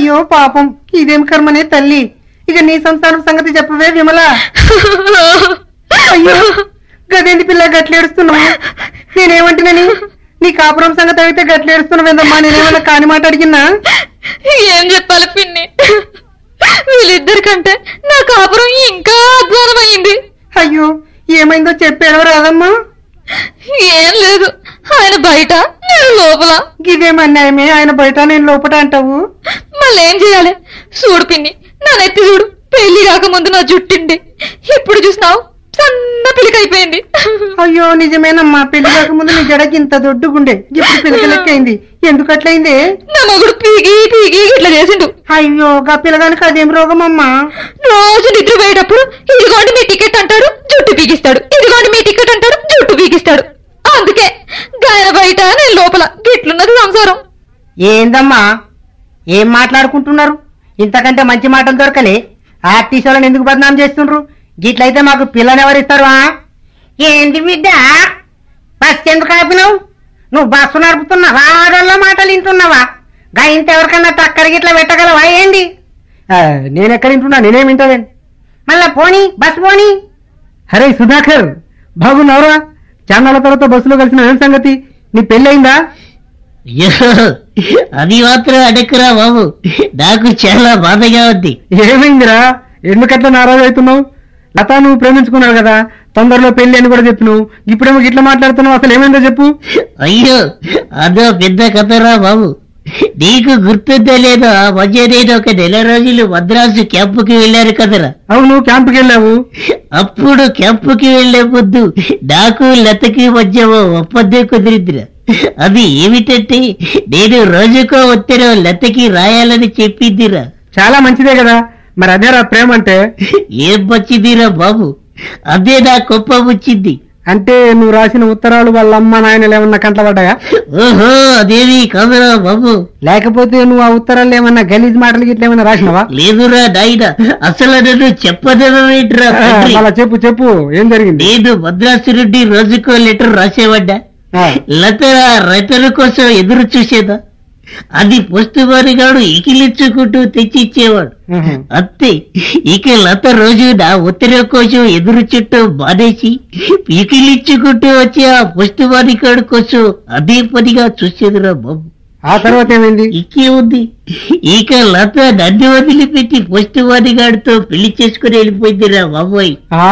అయ్యో పాపం ఇదేం కర్మనే తల్లి ఇక నీ సంసారం సంగతి చెప్పవే విమల అయ్యో గదేంటి పిల్ల గట్లేడుస్తున్నావు నేనేమంటున్నాని నీ కాపురం సంగతి అయితే గట్లేడుస్తున్నావేందమ్మా నేనేమన్నా కాని మాట అడిగినా ఏం చెప్పాలి పిన్ని వీళ్ళిద్దరికంటే నా కాపురం ఇంకా అధ్వానం అయింది అయ్యో ఏమైందో చెప్పేడవ రాదమ్మా ఏం లేదు ఆయన బయట నేను లోపల గిదేం అన్యాయమే ఆయన బయట నేను లోపట అంటావు మళ్ళీ ఏం చేయాలి చూడు పిన్ని నా నెత్తి చూడు పెళ్లి కాకముందు నా జుట్టిండి ఇప్పుడు చూసినావు సన్న పిలికైపోయింది అయ్యో నిజమేనమ్మా పెళ్లి కాకముందు నీ జడకి ఇంత దొడ్డుగుండే ఇప్పుడు పిల్లకలెక్కైంది ఎందుకు అట్లయింది నా మొగుడు పీగి పీగి ఇట్లా చేసిండు అయ్యో గా పిల్లగానికి అదేం రోగమమ్మా రోజు నిద్ర పోయేటప్పుడు ఇదిగోండి మీ టికెట్ అంటాడు జుట్టు పీకిస్తాడు ఇదిగోండి మీ టికెట్ అంటాడు జుట్టు పీకిస్తాడు అందుకే గాయన బయట నేను లోపల గిట్లున్నది సంసారం ఏందమ్మా ఏం మాట్లాడుకుంటున్నారు ఇంతకంటే మంచి మాటలు దొరకలే ఆర్టీసీ వాళ్ళని ఎందుకు బదనాం చేస్తుండ్రు గిట్లయితే మాకు పిల్లని ఎవరిస్తారు ఆ? ఏంటి బిడ్డ బస్ ఎందుకు ఆపినావు నువ్వు బస్సు నడుపుతున్నావా ఆడోళ్ళ మాటలు వింటున్నావా గా ఇంత ఎవరికన్నా టక్కర గిట్ల పెట్టగలవా ఏంది నేను ఎక్కడ వింటున్నా నేనేం వింటావేం మళ్ళా పోనీ బస్ పోనీ అరే సుధాకర్ బాగున్నావురా చాన్నాళ్ళ తర్వాత బస్సులో కలిసిన ఏం సంగతి నీ పెళ్ళయిందా అయ్యో అది మాత్రం అడక్కురా బాబు నాకు చాలా బాధగా ఉంది ఏమైందిరా ఎందుకట్లా నారాజు అవుతున్నావు లతా నువ్వు ప్రేమించుకున్నావు కదా తొందరలో పెళ్లి అని కూడా చెప్పినావు ఇప్పుడేమో ఇట్లా మాట్లాడుతున్నావు అసలు ఏమైందో చెప్పు అయ్యో అదో పెద్ద కథరా బాబు నీకు గుర్తుందో లేదో ఆ మధ్య నేను ఒక నెల రోజులు మద్రాసు క్యాంపుకి వెళ్ళారు కదరా అవును క్యాంపుకి వెళ్ళావు అప్పుడు క్యాంపుకి వెళ్లే ముందు నాకు లతకి మధ్య ఓ ఒప్పందం కుదిరిందిరా అది ఏమిటంటే నేను రోజుకో ఉత్తరం లతకి రాయాలని చెప్పిందిరా చాలా మంచిదే కదా మరి అదేరా ప్రేమ అంటే ఏం వచ్చిందిరా బాబు అదే నా కొప్ప వచ్చింది అంటే నువ్వు రాసిన ఉత్తరాలు వాళ్ళ అమ్మ నాయనలు ఏమన్నా కంట్ల పడ్డాయా ఓహో అదేమి కాదురా బాబు లేకపోతే నువ్వు ఆ ఉత్తరాలు ఏమన్నా గలీజ్ మాటలు గిట్ల ఏమన్నా రాసినావా లేదురా నాయన అసలు నన్ను చెప్పదేమేంట్రా తండ్రి. అలా చెప్పు చెప్పు ఏం జరిగింది నేను మద్రాసు నుండి రోజుకో లెటర్ రాసేవాడ్డా ఆ. లత రైతుల కోసం ఎదురు చూసేదా అది పోస్ట్ గాడు ఇకిలించుకుంటూ తెచ్చి ఇచ్చేవాడు ఉహు. అంతే ఇక లత రోజు నా ఉత్తరం కోసం ఎదురు చుట్టూ మానేసి ఇకిలించుకుంటూ వచ్చి ఆ పోస్ట్ గాడు కోసం అదే పనిగా చూసేదిరా బాబు ఆ తర్వాత ఏమైంది ఇకే ఉంది ఇక లత నన్ను వదిలిపెట్టి పోస్ట్ గాడితో పెళ్లి చేసుకుని వెళ్ళిపోయిందిరా బాబోయ్ ఆ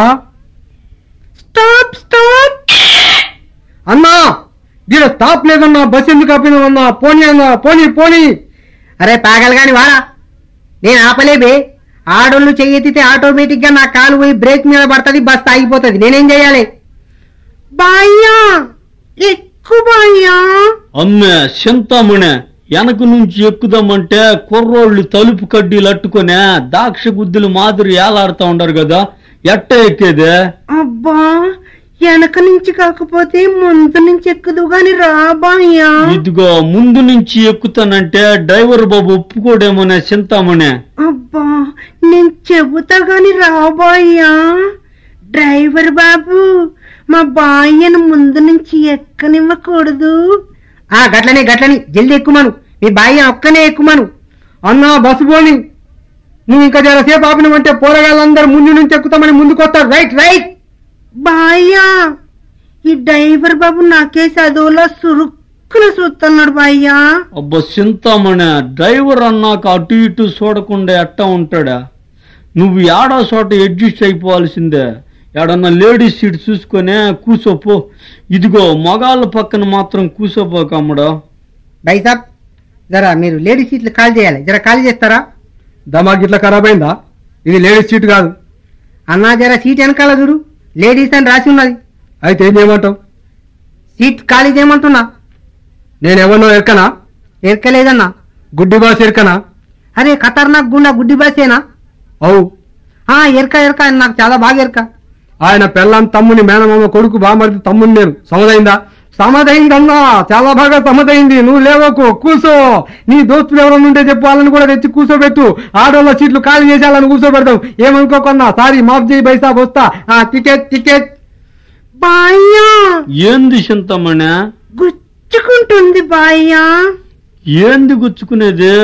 స్టాప్ స్టాప్ అన్నా దీని స్టాప్ లేదన్నా బస్ ఎందుకు ఆపినావన్నా పోనీ అన్నా పోనీ పోనీ అరే పాగలు గాని వారా నేను ఆపలేబే ఆడోళ్ళు చెయ్యెత్తితే ఆటోమేటిక్ గా నా కాలు పోయి బ్రేక్ మీద పడుతుంది బస్ ఆగిపోతుంది నేనేం చేయాలి బాయ్యా ఎక్కువ బాయ్యా అమ్మే చింతామణి వెనక నుంచి ఎక్కుదామంటే కుర్రోళ్ళు తలుపు కడ్డీలు అట్టుకునే దాక్ష గుద్దులు మాదిరి ఏలాడుతా ఉండరు కదా ఎట్ట ఎక్కేదే అబ్బా వెనక నుంచి కాకపోతే ముందు నుంచి ఎక్కుదు గాని రా బాయ్యా ఇదిగో ముందు నుంచి ఎక్కుతానంటే డ్రైవర్ బాబు ఒప్పుకోడేమోనే చింతామణి అబ్బా నేను చెబుతా గాని రాబాయ్యా డ్రైవర్ బాబు మా బాయ్యను ముందు నుంచి ఎక్కనివ్వకూడదు ఆ గట్లనే గట్లని జల్దీ ఎక్కుమను మీ బాయ్య ఒక్కనే ఎక్కుమను అన్నా బస్సు పోని నువ్వు ఇంకా జరసేపు ఆపినవంటే పోరగాళ్ళందరూ ముందు నుంచి ఎక్కుతామని ముందుకొస్తారు రైట్ రైట్ బాయ్యా ఈ డ్రైవర్ బాబు నాకే చదువులో సురుక్కున చూస్తున్నాడు బాయ్యా అబ్బా చింతామణి డ్రైవర్ అన్నాక అటు ఇటు చూడకుండా ఎట్ట ఉంటాడా నువ్వు ఏడా చోట అడ్జస్ట్ అయిపోవాల్సిందే ఏడన్నా లేడీస్ సీట్ చూసుకొనే కూసోపో ఇదిగో మగాళ్ళ పక్కన మాత్రం కూసోపోకమ్మడా భాయ్ సాబ్ జరా మీరు లేడీస్ సీట్లు ఖాళీ చేయాలి జర ఖాళీ చేస్తారా దమాక్ ఇట్లా ఖరాబ్ అయిందా ఇది లేడీస్ సీట్ కాదు అన్నా జర సీట్ వెనకాల చూడు లేడీస్ అని రాసి ఉన్నది అయితే ఏం చేయమంటావు సీట్ ఖాళీ చేయమంటున్నా నేను ఎవరినో ఎక్కనా ఎరకలేదన్నా గుడ్డి బాస్ ఎరకనా అరే ఖతర్నాక్ గుండా గుడ్డి బాసేనా అవు ఆ ఎరక ఎరక నాకు చాలా బాగా ఎరక ఆయన పెళ్ళాం తమ్ముని మేనమామ కొడుకు బామర్ది తమ్ముని నేను సమదైందా సమదైందన్నా చాలా బాగా సమదైంది నువ్వు లేవకు కూసో నీ దోస్తులు ఎవరైనా ఉంటే చెప్పు వాళ్ళని కూడా తెచ్చి కూర్చోబెట్టు ఆడోళ్ళ సీట్లు ఖాళీ చేసేయాలని కూర్చోబెడతాం ఏమనుకోకున్నా సారీ మాఫ్ చేయి బైసాబ్ వస్తా ఆ టికెట్ టికెట్ బాయ్యా ఏంది చింతమణి గుచ్చుకుంటుంది బాయ్యా ఏంది గుచ్చుకునేది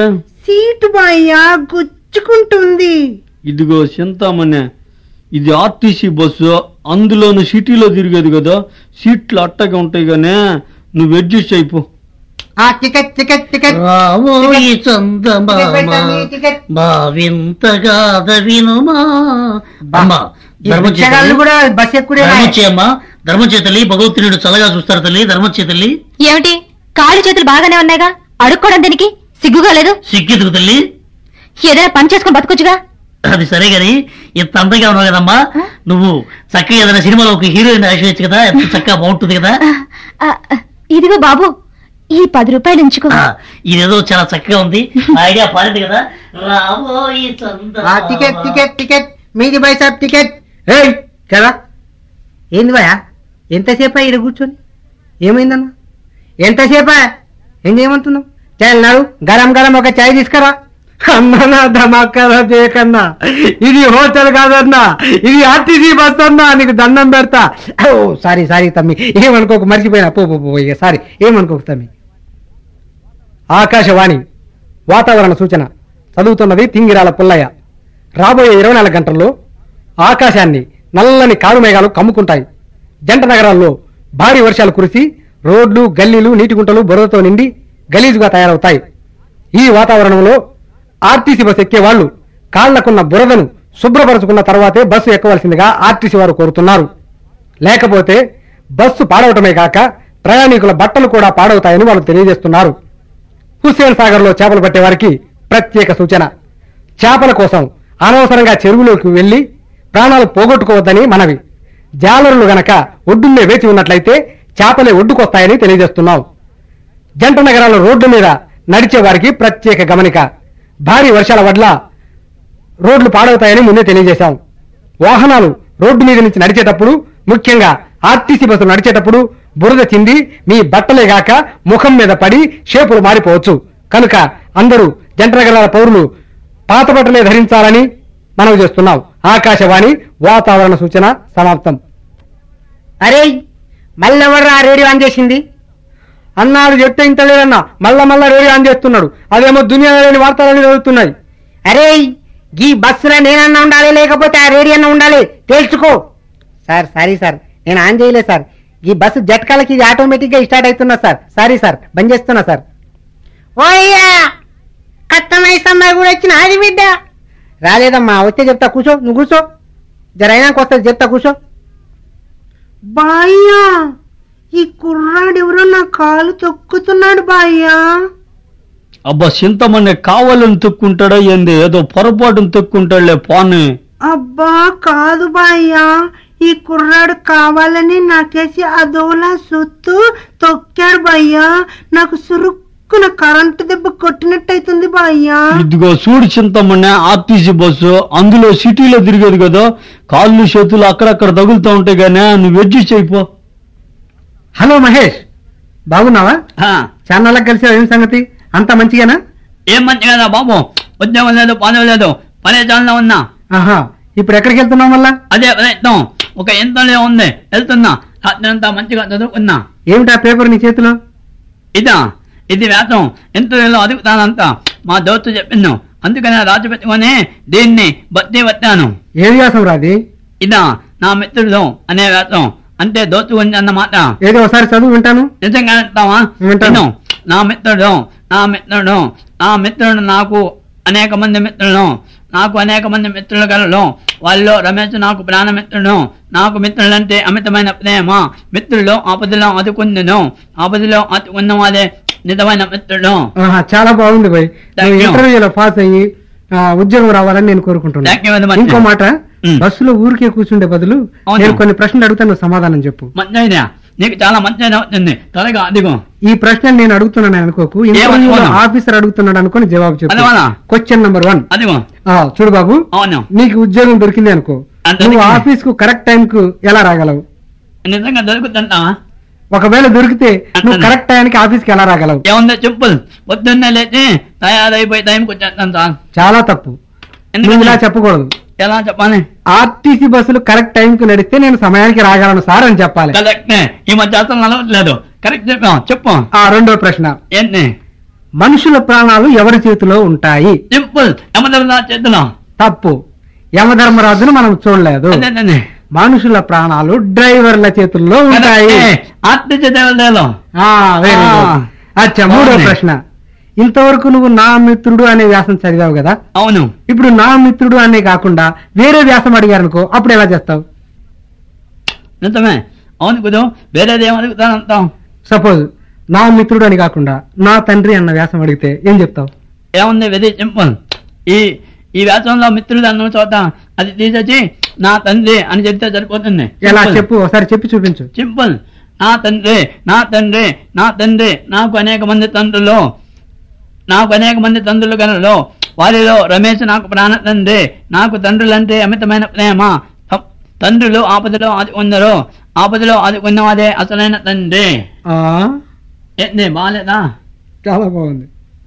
సీటు బాయ్యా గుచ్చుకుంటుంది ఇదిగో చింతామణి ఇది ఆర్టీసీ బస్సు అందులోను సిటీలో తిరిగేది కదా సీట్లు అట్టగా ఉంటాయి గానే నువ్వు అడ్జస్ట్ అయిపో ఆ టికెట్ టికెట్ టికెట్ రావోయి చందమామ పెట్టండి, టికెట్. భావింతగాద వినుమా అమ్మా ఈ బిచ్చగాళ్ళు కూడా బస్ ఎక్కుడే ధర్మచ్చేయమ్మా ధర్మచ్చే తల్లి భగవత్తుడు చల్లగా చూస్తారు తల్లి ధర్మచ్చే తల్లి ఏమిటి కాళ్ళు చేతులు బాగానే ఉన్నాయిగా అడుక్కోవడం దీనికి సిగ్గుగా లేదు సిగ్గెదుకు తల్లి ఏదైనా పని చేసుకుని బతకొచ్చుగా అది సరే గాని ఇంత అందంగా ఉన్నావు కదమ్మా నువ్వు చక్కగా ఏదైనా సినిమాలో ఒక హీరోయిన్ ఆశ్రయించు కదా ఎంత చక్కగా బాగుంటుంది కదా ఆ, ఆ, ఇదిగో బాబు ఈ పది రూపాయలు ఉంచుకో ఆ, ఇదేదో చాలా చక్కగా ఉంది నా ఐడియా పారింది కదా రాబోయి ఆ టికెట్ టికెట్ టికెట్ మీది బాయ్ సాబ్ టికెట్ ఏయ్ కదా ఏంది బాయా ఎంతసేపా ఇక్కడ కూర్చొని ఏమైందన్నా ఎంతసేపా ఏం చేయమంటున్నావు చాయ్ నాడు గరం గరం ఒక చాయ్ తీసుకురా అమ్మనా ధమాకరా చేయకన్నా ఇది హోటల్ కాదన్నా ఇది ఆర్టీసీ బస్ అన్నా నీకు దండం పెడతా ఓ సారీ సారీ తమ్మి ఏమనుకోకు మర్చిపోయినా పో పో, పో ఇక సారీ ఏమనుకోకు తమ్మి ఆకాశవాణి వాతావరణ సూచన చదువుతున్నది తింగిరాల పుల్లయ్య రాబోయే ఇరవై నాలుగు గంటల్లో ఆకాశాన్ని నల్లని కారు మేఘాలు కమ్ముకుంటాయి జంట నగరాల్లో భారీ వర్షాలు కురిసి రోడ్లు గల్లీలు నీటి గుంటలు బురదతో నిండి గలీజుగా తయారవుతాయి ఈ వాతావరణంలో ఆర్టీసీ బస్సు ఎక్కే వాళ్ళు కాళ్లకున్న బురదను శుభ్రపరచుకున్న తర్వాతే బస్సు ఎక్కవలసిందిగా ఆర్టీసీ వారు కోరుతున్నారు లేకపోతే బస్సు పాడవటమే కాక ప్రయాణికుల బట్టలు కూడా పాడవుతాయని వాళ్ళు తెలియజేస్తున్నారు హుస్సేన్ సాగర్ లో చేపలు పట్టే వారికి ప్రత్యేక సూచన చేపల కోసం అనవసరంగా చెరువులోకి వెళ్లి ప్రాణాలు పోగొట్టుకోవద్దని మనవి జాలరులు గనక ఒడ్డున్నే వేచి ఉన్నట్లయితే చేపలే ఒడ్డుకొస్తాయని తెలియజేస్తున్నాం జంట నగరాల రోడ్ల మీద నడిచే వారికి ప్రత్యేక గమనిక భారీ వర్షాల వడ్ల రోడ్లు పాడవుతాయని ముందే తెలియజేశాం వాహనాలు రోడ్డు మీద నుంచి నడిచేటప్పుడు ముఖ్యంగా ఆర్టీసీ బస్సులు నడిచేటప్పుడు బురద చింది మీ బట్టలే గాక ముఖం మీద పడి షేపులు మారిపోవచ్చు కనుక అందరూ జంట నగరాల పౌరులు పాత బట్టలే ధరించాలని మనవి చేస్తున్నాం ఆకాశవాణి వాతావరణ సూచన సమాప్తం అరే మళ్ళెవర్రా రేడియో ఆన్ చేసింది అన్నాడు చెప్తే ఇంత లేదన్నా మళ్ళా మళ్ళా రేడియో ఆన్ చేస్తున్నాడు అదేమో దునియా లేని వార్తలన్నీ చదువుతున్నాయి అరే ఈ బస్సులో నేనన్నా ఉండాలి లేకపోతే ఆ రేడియో అన్న ఉండాలి తేల్చుకో సార్ సారీ సార్ నేను ఆన్ చేయలేదు సార్ ఈ బస్సు జట్కాలకి ఇది ఆటోమేటిక్ గా స్టార్ట్ అవుతున్నా సార్ సారీ సార్ బంద్ చేస్తున్నా సార్ ఓయ్యా కత్తమైసమ్మ కూడా వచ్చిన అది బిడ్డ రాలేదమ్మా వస్తే చెప్తా కూర్చో నువ్వు కూర్చో జరైనాక వస్తుంది చెప్తా కూర్చో బాయ్యా ఈ కుర్రాడు ఎవరో నా కాలు తొక్కుతున్నాడు బాయ్యా అబ్బా చింతమణి కావాలని తొక్కుంటాడా ఏంది ఏదో పొరపాటును తొక్కుంటాడులే పాని అబ్బా కాదు బాయ్యా ఈ కుర్రాడు కావాలని నాకేసి అదోలా సుత్తు తొక్కాడు బాయ్యా నాకు సురుక్కున కరెంటు దెబ్బ కొట్టినట్టయితుంది బాయ్యా ఇదిగో చూడు చింతమణి ఆర్టీసీ బస్సు అందులో సిటీలో తిరిగేది కదా కాళ్ళు చేతులు అక్కడక్కడ తగులుతూ ఉంటాయి గానే నువ్వు అడ్జస్ట్ అయిపో హలో మహేష్ బాగున్నావా చాన్నాళ్ళకి కలిసి ఏం సంగతి అంత మంచిగానా ఏం మంచిగా బాబు ఉద్యోగం లేదు పదవి లేదు పనే చాలా ఉన్నా ఆహా ఇప్పుడు ఎక్కడికి వెళ్తున్నావు మళ్ళా అదే ప్రయత్నం ఒక ఎంతలే ఉంది వెళ్తున్నా రాత్రి అంతా మంచిగా చదువుకున్నా ఏమిటా పేపర్ నీ చేతిలో ఇదా ఇది వేతం ఎంత అదుగుతానంతా మా దోస్తు చెప్పిండు అందుకనే రాజు పెట్టుకొని దీన్ని బట్టి పట్టాను ఏ వ్యాసం రాది ఇదా నా మిత్రుడు అనే వేతం అంటే దోస్తు గురించి అన్నమాట ఏదో ఒకసారి చదువు వింటాను నిజంగా అంటావా వింటాను. విను. నా మిత్రుడు నా మిత్రుడు నా మిత్రుడు నాకు అనేక మంది మిత్రులు నాకు అనేక మంది మిత్రులు కలరు వాళ్ళు రమేష్ నాకు ప్రాణమిత్రుడు నాకు మిత్రులంటే అమితమైన ప్రేమ మిత్రులు ఆపదలో ఆదుకుందును ఆపదలో ఆదుకున్న వాడే నిజమైన మిత్రుడు ఆహా, చాలా బాగుంది భయ్ Thank నువ్వు you. ఇంటర్వ్యూలో పాస్ అయ్యి ఆ, ఉద్యోగం రావాలని నేను కోరుకుంటున్నాను Thank you very much. ఇంకో మాట Mm. బస్సులో ఊరికే కూర్చుండే బదులు అవును. నేను కొన్ని ప్రశ్నలు అడుగుతాను నువ్వు సమాధానం చెప్పు మంచి idea. నీకు చాలా మంచి idea వచ్చింది త్వరగా అదిగో ఈ ప్రశ్న నేను అడుగుతున్నాను అనుకోకు ఇంటర్వ్యూలో ఏమనుకోను? ఆఫీసర్ అడుగుతున్నాడు అనుకొని జవాబు చెప్పు అదవాలా? క్వశ్చన్ నెంబర్ వన్ అదిగో ఆ, చూడు బాబు అవును నీకు ఉద్యోగం దొరికింది అనుకో అంత నువ్వు దొరికింది. ఆఫీస్ కు కరెక్ట్ టైం కు ఎలా రాగలవు నిజంగా దొరుకుతుంటావా ఒకవేళ దొరికితే నువ్వు అంతేనా? కరెక్ట్ టైంకి ఆఫీస్ కి ఎలా రాగలవు ఏముందో సింపుల్ పొద్దున్నే లేచి తయారైపోయి టైంకి వచ్చేస్తాను సార్ చాలా తప్పు నువ్వు ఇలా ఎందుకంటే చెప్పకూడదు ఎలా చెప్పాలి ఆర్టీసీ బస్సులు కరెక్ట్ టైం కు నడిస్తే నేను సమయానికి రాగలను సార్ అని చెప్పాలి కరెక్టే ఈ మధ్య అసలు నడవట్లేదు కరెక్ట్ చెప్పాం చెప్పు ఆ రెండో ప్రశ్న ఏంటి మనుషుల ప్రాణాలు ఎవరి చేతిలో ఉంటాయి సింపుల్ యమధర్మరా చేతులం తప్పు యమధర్మరాజును మనం చూడలేదు అదే, అదే. మనుషుల ప్రాణాలు డ్రైవర్ల చేతుల్లో ఉంటాయి కరెక్టే. ఆత్మహత్య దేవతలు ఆ, very good. ఆ. అచ్చా మూడో బాగుంది. ప్రశ్న ఇంతవరకు నువ్వు నా మిత్రుడు అనే వ్యాసం చదివావు కదా అవును ఇప్పుడు నా మిత్రుడు అనే కాకుండా వేరే వ్యాసం అడిగారనుకో అప్పుడు ఎలా చేస్తావు నిజమే అవును కుదు వేరేది ఏం అడుగుతాను అంటాం సపోజ్ నా మిత్రుడు అని కాకుండా నా తండ్రి అన్న వ్యాసం అడిగితే ఏం చెప్తావు ఏముంది వెరీ సింపుల్ ఈ ఈ వ్యాసంలో మిత్రుడు అన్న చోట అది తీసేసి నా తండ్రి అని చెప్తే సరిపోతుంది ఎలా Simple. చెప్పు ఒకసారి చెప్పి చూపించు సింపుల్ నా తండ్రి నా తండ్రి నా తండ్రి నాకు అనేక మంది తండ్రులు నాకు అనేక మంది తండ్రులు కలరు వారిలో రమేష్ నాకు ప్రాణ తండ్రి నాకు తండ్రులంటే అమితమైన ప్రేమ త- తండ్రులు ఆపదలో అది కొందరు ఆపదలో అది ఉన్నవాదే అసలైన తండ్రి ఆ ఏంది బాగాలేదా చాలా బాగుంది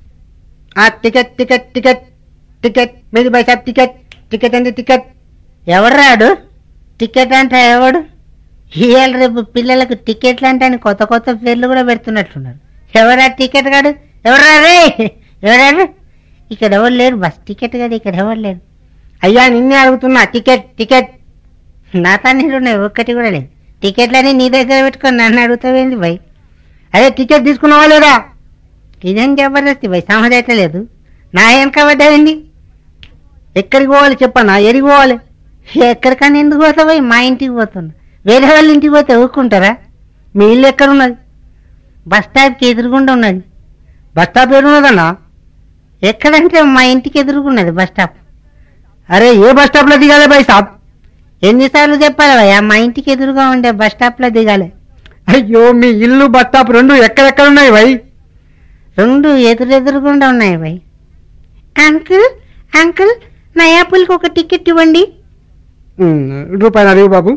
ఆ టికెట్ టికెట్ టికెట్ టికెట్ మీది బై సాబ్ టికెట్ టికెట్ అంటే టికెట్ ఎవడు రాడు టికెట్ అంటే ఎవడు ఇవాళ రేపు పిల్లలకు టికెట్లు అంటే అని కొత్త కొత్త పేర్లు కూడా పెడుతున్నట్లున్నారు ఎవరా టికెట్ కాడు ఎవరా రే ఎవరాడు ఇక్కడ ఎవరు లేరు బస్ టికెట్ కాదు ఇక్కడ ఎవరు లేరు అయ్యా నిన్నే అడుగుతున్నా టికెట్ టికెట్ నా తన్నీళ్ళు ఉన్నాయి ఒక్కటి కూడా లేదు టికెట్లని నీ దగ్గర పెట్టుకొని నన్ను అడుగుతావేంది భయ్ అదే టికెట్ తీసుకున్నావా లేదా ఇదేం జబర్దస్తి భయ్ సమజ్ అయితే లేదు నా వెనక పడ్డాయండి ఎక్కడికి పోవాలి చెప్పన్నా ఎడికి పోవాలి ఎక్కడికన్నా ఎందుకు పోతావు భయ్? మా ఇంటికి పోతున్నా వేరే వాళ్ళ ఇంటికి పోతే ఊరుకుంటారా మీ ఇల్లు ఎక్కడ ఉన్నది బస్ స్టాప్కి ఎదురుగుండా ఉన్నది బస్ స్టాప్ ఎదురున్నదన్నా ఎక్కడంటే మా ఇంటికి ఎదురుగున్నది బస్ స్టాప్ అరే ఏ బస్ స్టాప్ లో దిగాలి బై సాబ్ ఎన్నిసార్లు చెప్పాలి భయ్యా మా ఇంటికి ఎదురుగా ఉండే బస్ స్టాప్లో దిగాలి అయ్యో మీ ఇల్లు బస్ స్టాప్ రెండు ఎక్కడెక్కడ ఉన్నాయి బై రెండు ఎదురెదురుగుండా ఉన్నాయి భయ్ అంకుల్ అంకుల్ నా యాపిల్కి ఒక టికెట్ ఇవ్వండి ఉమ్, రూపాయలు అడిగు బాబు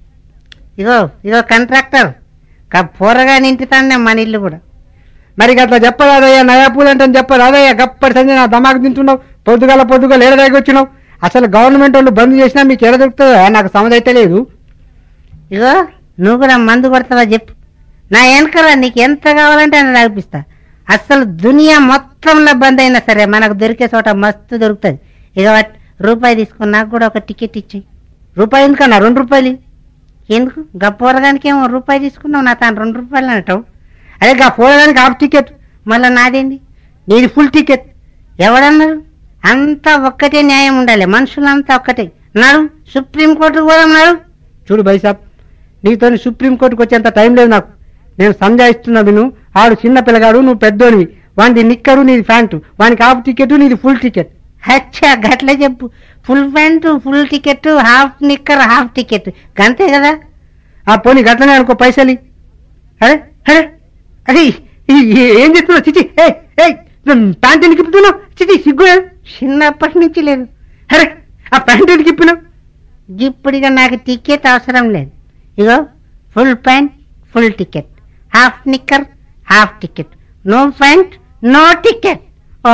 ఇగో ఇగో కాంట్రాక్టర్ పోరగా నింటుతాండే మన ఇల్లు కూడా మరి అట్లా చెప్పరాదయ్యా నయా పూలు అంటే చెప్పరాదయ్యా గప్పటి సంజయ్ నా దమాకు తింటున్నావు పొద్దుగాల పొద్దుగాల ఏడ దాగి వచ్చినావు అసలు గవర్నమెంట్ వాళ్ళు బంద్ చేసినా మీకు ఎడ దొరుకుతుందా నాకు సమదైతే లేదు ఇగో నువ్వు కూడా మందు కొడతావా చెప్పు నా వెనకరా నీకు ఎంత కావాలంటే అని నడిపిస్తా అసలు దునియా మొత్తంలో బంద్ అయినా సరే మనకు దొరికే చోట మస్తు దొరుకుతుంది ఇక వాట్ రూపాయి తీసుకుని నాకు కూడా ఒక టికెట్ ఇచ్చేయి రూపాయి ఎందుకన్నా రెండు రూపాయలు ఇయ్యి. ఎందుకు గా పోరగానికి ఏమో రూపాయి తీసుకున్నావు నా తాను రెండు రూపాయలు అంటావు అదే గా పోయడానికి హాఫ్ టికెట్ మళ్ళీ నాదేంది నీది ఫుల్ టికెట్ ఎవడన్నారు అంతా ఒక్కటే న్యాయం ఉండాలి మనుషులంతా ఒక్కటే నడు సుప్రీంకోర్టుకు పోదాం నడు చూడు బైసాబ్ నీతో సుప్రీంకోర్టుకు వచ్చేంత టైం లేదు నాకు నేను సంజాయిస్తున్నా విను ఆడు చిన్న పిల్లగాడు నువ్వు పెద్దోనివి వాడిది నిక్కరు నీది ప్యాంటు వానికి హాఫ్ టికెట్ నీది ఫుల్ టికెట్ అచ్చా గట్ల చెప్పు full pant full ticket half knicker half ticket గంతే కదా ఆ పోనీ గట్లనే అనుకో పైసలి అరే అరే అరే ఈ- ఈ- ఏం చేస్తున్నావు చిచి ఏ ఏ ప్యాంట్ ఎందుకు ఇప్పుతున్నావు చిచి సిగ్గు లేదు. చిన్నప్పటి నుంచి లేదు అరే ఆ ప్యాంట్ ఎందుకు ఇప్పినావు ఇప్పుడిగా నాకు టికెట్ అవసరం లేదు ఇగో full pant full ticket half knicker half ticket no pant no ticket ఓ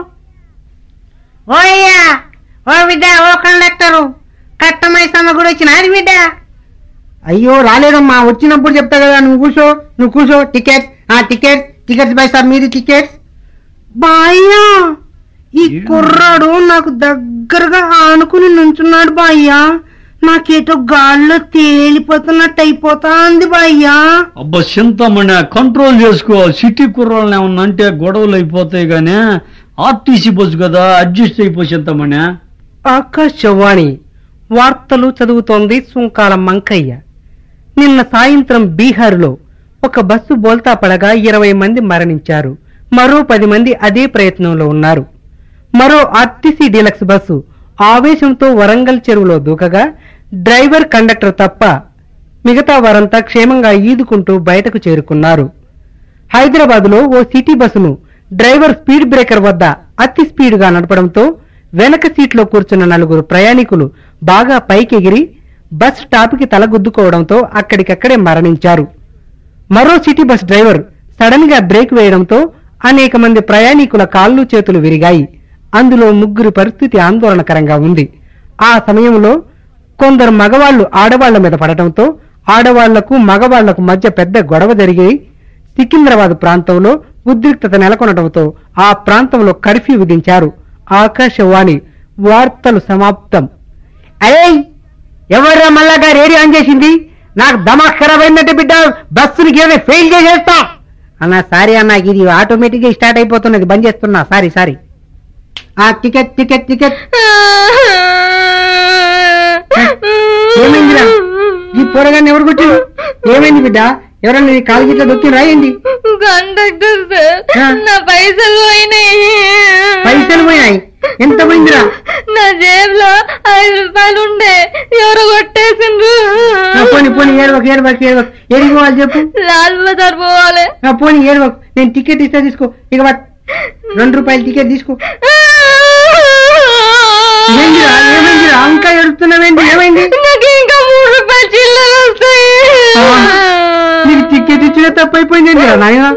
ఓయ్యా ఓ బిడ్డ ఓ కండక్టరు కట్టమై సమ కూడా వచ్చిన అది బిడ్డ అయ్యో రాలేదమ్మా వచ్చినప్పుడు చెప్తా కదా నువ్వు కూర్చో నువ్వు కూర్చో టికెట్ ఆ టికెట్ టికెట్స్ బై సార్ మీది టికెట్స్ బాయ్యా ఈ కుర్రాడు నాకు దగ్గరగా ఆనుకుని నుంచున్నాడు బాయ్యా నాకేటో గాల్లో తేలిపోతున్నట్టు అయిపోతాంది బాయ్యా అబ్బా చింతమణి కంట్రోల్ చేసుకో సిటీ కుర్రాళ్ళని ఏమన్నా అంటే గొడవలు అయిపోతాయి గానీ ఆర్టీసీ బస్సు కదా అడ్జస్ట్ అయిపో చింతమణి ఆకాశవాణి వార్తలు చదువుతోంది సుంకాల మంకయ్య నిన్న సాయంత్రం బీహార్లో ఒక బస్సు బోల్తా పడగా ఇరవై మంది మరణించారు మరో పది మంది అదే ప్రయత్నంలో ఉన్నారు మరో ఆర్టీసీ డీలక్స్ బస్సు ఆవేశంతో వరంగల్ చెరువులో దూకగా డ్రైవర్ కండక్టర్ తప్ప మిగతా వారంతా క్షేమంగా ఈదుకుంటూ బయటకు చేరుకున్నారు హైదరాబాద్లో ఓ సిటీ బస్సును డ్రైవర్ స్పీడ్ బ్రేకర్ వద్ద అతి స్పీడ్గా నడపడంతో వెనక సీట్లో కూర్చున్న నలుగురు ప్రయాణికులు బాగా పైకెగిరి బస్ స్టాప్కి తలగుద్దుకోవడంతో అక్కడికక్కడే మరణించారు మరో సిటీ బస్ డ్రైవర్ సడన్ గా బ్రేక్ వేయడంతో అనేక మంది ప్రయాణికుల కాళ్ళు చేతులు విరిగాయి అందులో ముగ్గురి పరిస్థితి ఆందోళనకరంగా ఉంది ఆ సమయంలో కొందరు మగవాళ్లు ఆడవాళ్ల మీద పడటంతో ఆడవాళ్లకు మగవాళ్లకు మధ్య పెద్ద గొడవ జరిగి సికింద్రాబాద్ ప్రాంతంలో ఉద్రిక్తత నెలకొనడంతో ఆ ప్రాంతంలో కర్ఫ్యూ విధించారు ఆకాశవాణి వార్తలు సమాప్తం అరే ఎవర్రా మళ్ళాగా రేడియో ఆన్ చేసింది నాకు దమాక్ ఖరాబ్ అయిందంటే బిడ్డ బస్సునికి ఏదో ఫెయిల్ చేసేస్తా అన్న సారీ అన్న ఇది ఆటోమేటిక్ గా స్టార్ట్ అయిపోతున్నది బంద్ చేస్తున్నా సారీ సారీ ఆ టికెట్ టికెట్ టికెట్ ఏమైందిరా ఈ పొరగాన్ని ఎవరు కొట్టిరు ఏమైంది బిడ్డ ఎవరన్నా నీ కాలు గిట్ల దొక్కి రాయండి కండక్టర్ సార్ ఆ. నా పైసలు పోయినాయి పైసలు పోయినాయి ఎంత పోయిందిరా నా జేబులో ఐదు రూపాయలు ఉండే ఎవరో కొట్టేసిండ్రు ఆ, పోనీ పోనీ ఏడవకు ఏడవకు ఏడవకు ఏడికి పోవాలి చెప్పు లాల్ బజార్ పోవాలి ఆ, పోనీ ఏడవకు నేను టికెట్ ఇస్తా తీసుకో ఇక పట్. రెండు రూపాయల టికెట్ తీసుకో ఏమైందిరా ఏమైందిరా ఇంకా ఎడుతున్నావేంటి ఏమైంది నాకు ఇంకా మూడు రూపాయలు చిల్లర వస్తాయి నీకు టికెట్ ఇచ్చిన తప్పైపోయింది నాయన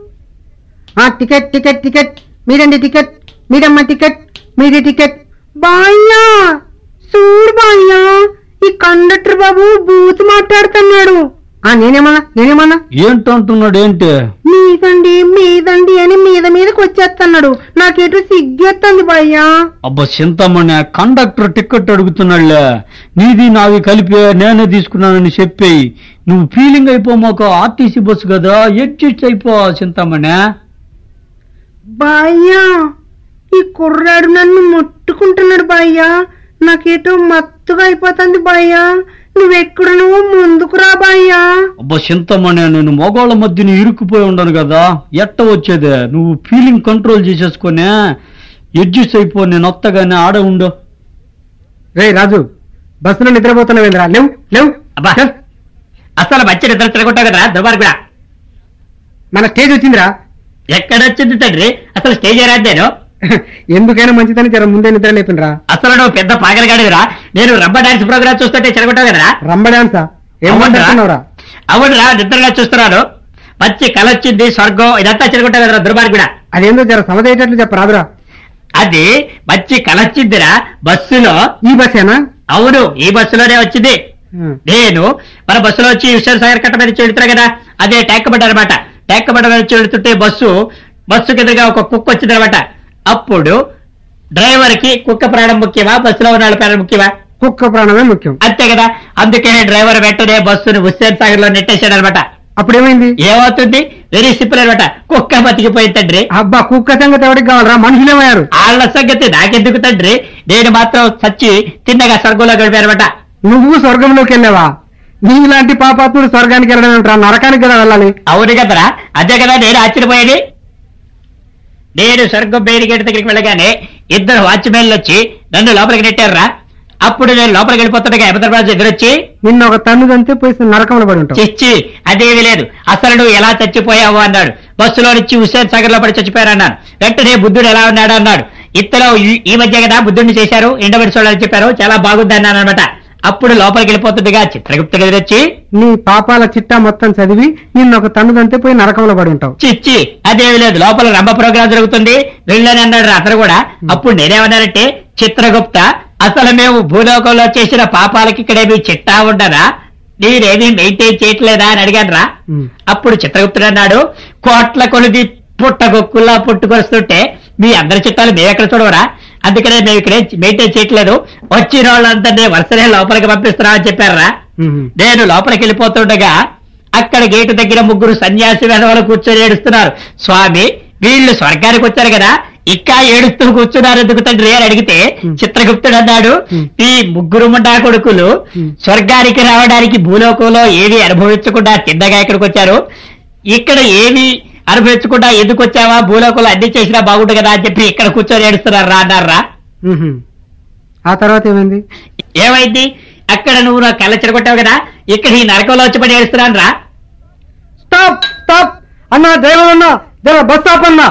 ఆ టికెట్ టికెట్ టికెట్ మీరండి టికెట్ మీరమ్మ టికెట్ మీది టికెట్ బాయ్యా చూడు బాయ్యా ఈ కండక్టర్ బాబు బూత్ మాట్లాడుతున్నాడు ఆ నేనేమన్నా నేనేమన్నా ఏంటంటున్నాడు ఏంటి మీదండి మీదండి అని మీద మీదకి వచ్చేస్తున్నాడు నాకేటో సిగ్గేస్తుంది బాయ్యా అబ్బా చింతమణి కండక్టర్ టికెట్ అడుగుతున్నాడులే నీది నాది కలిపి నేనే తీసుకున్నానని చెప్పేయి నువ్వు ఫీలింగ్ అయిపోమాక ఆర్టీసీ బస్సు కదా అడ్జస్ట్ అయిపో చింతమణి బాయ్యా ఈ కుర్రాడు నన్ను ముట్టుకుంటున్నాడు బాయ్యా నాకేటో మత్తుగా అయిపోతుంది బాయ్యా నువ్వెక్కడ నువ్వు ముందుకు రా బాయ్యా అబ్బా చింతమణి నేను మగవాళ్ళ మధ్యన ఇరుక్కుపోయి ఉండను కదా ఎట్ట వచ్చేదే నువ్వు ఫీలింగ్ కంట్రోల్ చేసేసుకొని అడ్జస్ట్ అయిపో నేను వత్తగానే ఆడ ఉండు రే రాజు బస్సులో నిద్రపోతున్నావేంద్రా లేవు లేవు అబ్బా. చల్. అసలు మంచి నిద్ర తిరగొట్టావు కదరా దుర్మార్గుడా కూడా మన స్టేజ్ వచ్చిందిరా ఎక్కడొచ్చింది తండ్రి అసలు స్టేజ్ రాద్దాను ఎందుకైనా మంచిదని జర ముందే నిద్ర లేపినరా అసలు నువ్వు పెద్ద పాగలగాడివిరా నేను రబ్బ డాన్స్ ప్రోగ్రామ్ చూస్తుంటే చెడగొట్టావు కదరా రంబ డాన్సా ఏం అవునురా. మాట్లాడుతున్నావురా అవునురా నిద్రగా చూస్తున్నాను మంచి కళ వచ్చింది స్వర్గం ఇదంతా చెడగొట్టావు కదరా దుర్మార్గుడా అదేందో జర సమదయ్యేటట్లు చెప్పరాదురా అది మంచి కళ వచ్చిందిరా బస్సులో ఈ బస్సేనా అవును ఈ బస్సులోనే వచ్చింది ఆ. నేను మన బస్సులో వచ్చి హుస్సేన్ సాగర్ కట్ట మీద చెడుతున్నా కదా అదే ట్యాంక్ బండ అనమాట ట్యాంక్ బండ మీద చెడుతుంటే బస్సు బస్సు కిందగా ఒక కుక్క వచ్చింది అనమాట అప్పుడు డ్రైవర్ కి కుక్క ప్రాణం ముఖ్యమా బస్సులో ఉన్న వాళ్ళ ప్రాణం ముఖ్యమా కుక్క ప్రాణమే ముఖ్యం అంతే కదా అందుకే డ్రైవర్ వెంటనే బస్సును హుస్సేన్ సాగర్ లో నెట్టేశాడు అనమాట అప్పుడు ఏమైంది ఏమవుతుంది వెరీ సింపుల్ అనమాట కుక్క బతికిపోయింది తండ్రి అబ్బా కుక్క సంగతి ఎవరికి కావాలరా మనుషులేమయ్యారు వాళ్ళ సంగతి నాకెందుకు తండ్రి నేను మాత్రం చచ్చి తిన్నగా స్వర్గంలో గడిపారనమాట నువ్వు స్వర్గంలోకి వెళ్ళావా నీలాంటి పాపాత్ముడు స్వర్గానికి వెళ్ళడం ఏమిట్రా? నరకానికి కదా వెళ్ళాలి అవును కదరా అదే కదా నేను ఆశ్చర్యపోయేది నేను స్వర్గం బయలు గేట్ దగ్గరికి వెళ్ళగానే ఇద్దరు వాచ్మెన్లు వచ్చి నన్ను లోపలికి నెట్టారా అప్పుడు నేను లోపలికి వెళ్ళిపోతుండగా హైదరాబాద్ ఎదురొచ్చి నిన్న ఒక తన్నుదంతే పోయి నరకంలో పడి ఉంటావు చిచ్చి అదేమి లేదు అసలు నువ్వు ఎలా చచ్చిపోయావు అన్నాడు బస్సులో నుంచి హుస్సేన్ సాగర్ లో పడి చచ్చిపోయారు అన్నాడు వెంటనే బుద్ధుడు ఎలా ఉన్నాడు అన్నాడు ఇంతలో ఈ- ఈ మధ్య కదా బుద్ధుడిని చేశారు ఎండబడి చూడాలని చెప్పారు చాలా బాగుంది అన్నాను అనమాట అప్పుడు లోపలికి వెళ్ళిపోతుండగా చిత్రగుప్తుడు ఎదురొచ్చి నీ పాపాల చిట్టా మొత్తం చదివి నిన్న ఒక తన్నుదంతే పోయి నరకంలో పడి ఉంటావు చిచ్చి అదేమి లేదు లోపల రంభ ప్రోగ్రామ్ జరుగుతుంది వెళ్ళని అన్నాడు రా అతను కూడా అప్పుడు నేనేమన్నానంటే చిత్రగుప్త అసలు మేము భూలోకంలో చేసిన పాపాలకి ఇక్కడేమి చిట్టా ఉండదా నేనేమీ మెయింటైన్ చేయట్లేదా అని అడిగాను రా ఉమ్. అప్పుడు చిత్రగుప్తుడు అన్నాడు కోట్ల కొలిది పుట్టగొక్కుల్లా పుట్టుకొస్తుంటే మీ అందరి చిట్టాలు మేము ఎక్కడ చూడవరా అందుకనే మేము ఇక్కడే మెయింటైన్ చేయట్లేదు వచ్చిన వాళ్ళందరినీ వరుసనే లోపలికి పంపిస్తున్నా అని చెప్పారా ఉమ్. నేను లోపలికి వెళ్ళిపోతుండగా అక్కడ గేటు దగ్గర ముగ్గురు సన్యాసి వెనవలు కూర్చొని ఏడుస్తున్నారు స్వామి వీళ్ళు స్వర్గానికి వచ్చారు కదా ఇంకా ఏడుస్తూ కూర్చున్నారు ఎందుకు తండ్రి అని అడిగితే చిత్రగుప్తుడు అన్నాడు ఈ ముగ్గురు ముండా కొడుకులు స్వర్గానికి రావడానికి భూలోకంలో ఏవి అనుభవించకుండా తిన్నగా ఇక్కడికి వచ్చారు ఇక్కడ ఏవి అనుభవించకుండా ఎందుకు వచ్చావా భూలోకంలో అన్ని చేసినా బాగుండు కదా అని చెప్పి ఇక్కడ కూర్చొని ఏడుస్తున్నారు రా అన్నారా ఉహుం. ఆ తర్వాత ఏమైంది ఏమైంది అక్కడ నువ్వు నా కళ్ళ చెడగొట్టావు కదా ఇక్కడ ఈ నరకంలో వచ్చి పడి ఏడుస్తున్నాను రా స్టాప్ స్టాప్ అన్నా డ్రైవర్ అన్నా జర బస్ స్టాప్ అన్నా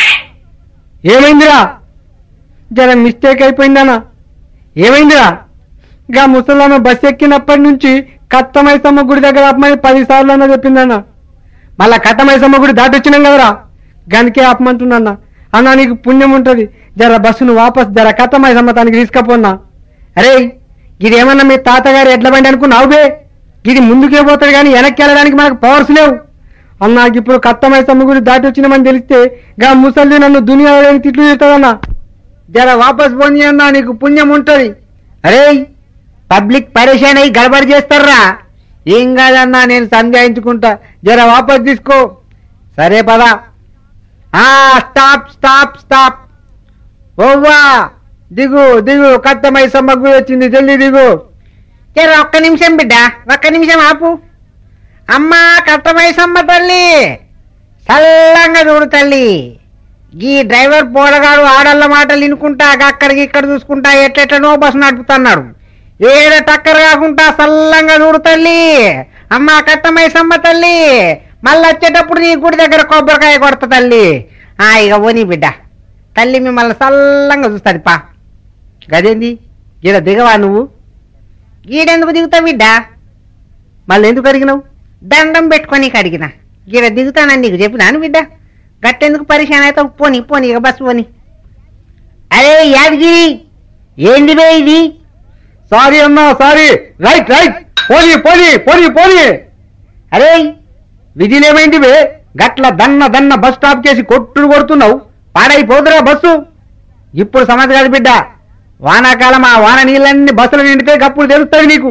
ఏమైందిరా జర మిస్టేక్ అయిపోయిందన్నా ఏమైందిరా గా ముసలామె బస్ ఎక్కినప్పటి నుంచి కత్తమైసమ్మ గుడి దగ్గర ఆపమని పది సార్లు అన్నా చెప్పిందన్న మళ్ళా కట్టమైసమ్మ గుడి దాటొచ్చినాం కదరా గనికే ఆపమంటున్నా అన్నా నీకు పుణ్యం ఉంటది జర బస్సును వాపస్ జర కట్టమైసమ్మ తనకి తీసుకపోన్నా అరే ఇది ఏమన్నా మీ తాతగారు ఎడ్ల బండి అనుకున్నావు బే ఇది ముందుకే పోతాడు కానీ వెనక్కి వెళ్ళడానికి మనకు పవర్స్ లేవు అన్నాకి ఇప్పుడు కత్తమై సమ్మ గురి దాటి వచ్చినామని తెలిస్తే గా ముసలి నన్ను దునియా లేని తిట్లు తిట్టదన్నా జర వాపస్ పోనీ అన్నా నీకు పుణ్యం ఉంటది అరే పబ్లిక్ పరేషాన్ అయ్యి గడబడి చేస్తారా ఏం కాదన్నా నేను సంజాయించుకుంటా జర వాపస్ తీసుకో సరే పదా ఆ స్టాప్ స్టాప్ స్టాప్ ఓవ్వా దిగు దిగు కత్తమై సమ్మగ్గు వచ్చింది జల్దీ దిగు జర ఒక్క నిమిషం బిడ్డ ఒక్క నిమిషం ఆపు అమ్మా కట్టమై సమ్మ తల్లి చల్లంగా చూడు తల్లి ఈ డ్రైవర్ పోడగాడు ఆడళ్ళ మాటలు వినుకుంటా అక్కడికి ఇక్కడ చూసుకుంటా ఎట్లెట్లనో బస్సు నడుపుతున్నాడు ఏడ టక్కర్ కాకుండా సల్లంగా చూడు తల్లి అమ్మా కట్టమై సమ్మ తల్లి మళ్ళీ వచ్చేటప్పుడు నీ గుడి దగ్గర కొబ్బరికాయ కొడతా తల్లి ఆ ఇక పోనీ బిడ్డ తల్లి మిమ్మల్ని సల్లంగా చూస్తుంది పా గదేంది ఈడ దిగవా నువ్వు ఈడెందుకు దిగుతావు బిడ్డ మళ్ళీ ఎందుకు అడిగినావు దండం పెట్టుకొని అడిగిన ఈడ దిగుతానని నీకు చెప్పినాను బిడ్డ గట్టెందుకు పరిశాన్ అవుతావు పోని పోని ఇక బస్సు పోని అరే యాదగిరి ఏంది బే ఇది సారీ అన్నా సారీ రైట్ రైట్ పోనీ పోనీ పోనీ పోనీ అరే విధిలేమైంది బే గట్ల దన్న దన్న బస్ స్టాప్ చేసి కొట్టుడు కొడుతున్నావు పాడైపోదురా బస్సు ఇప్పుడు సమస్య కాదు బిడ్డ వానాకాలం ఆ వాన నీళ్ళన్ని బస్సులు నిండితే గప్పుడు తెలుస్తుంది నీకు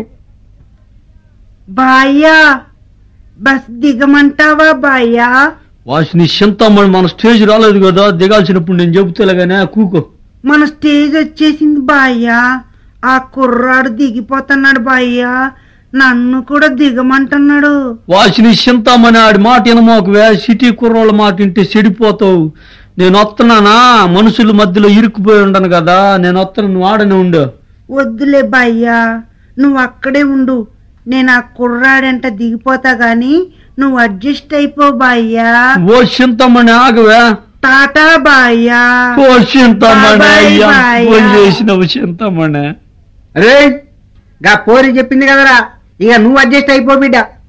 బాయ్యా బస్ దిగమంటావా బాయ్యా వాసిని చింతమ్మని మన స్టేజ్ రాలేదు కదా దిగాల్సినప్పుడు నేను చెబుతేలాగానే కూకో మన స్టేజ్ వచ్చేసింది బాయ్యా ఆ కుర్రాడు దిగిపోతున్నాడు బాయ్యా నన్ను కూడా దిగమంటున్నాడు వాసిని చింతామని ఆడి మాట వినమోకవే సిటీ కుర్రోళ్ళ మాట వింటే చెడిపోతావు నేను వస్తున్నానా మనుషుల మధ్యలో ఇరుక్కుపోయి ఉండను కదా నేను వస్తాను నువ్వు ఆడనే ఉండు వద్దులే బాయ్యా నువ్వు అక్కడే ఉండు నేను ఆ కుర్రాడంట దిగిపోతా గాని నువ్వు అడ్జస్ట్ అయిపో బాయ్యా ఓ చింతమ్మని ఆగవే టాటా బాయ్యా ఓ చింతమ్మని బాయ్ అయ్యా బాయ్. ఫోన్ చేసినవు చింతమ్మని అరే గా పోరి చెప్పింది కదరా ఇక నువ్వు అడ్జస్ట్ అయిపో బిడ్డ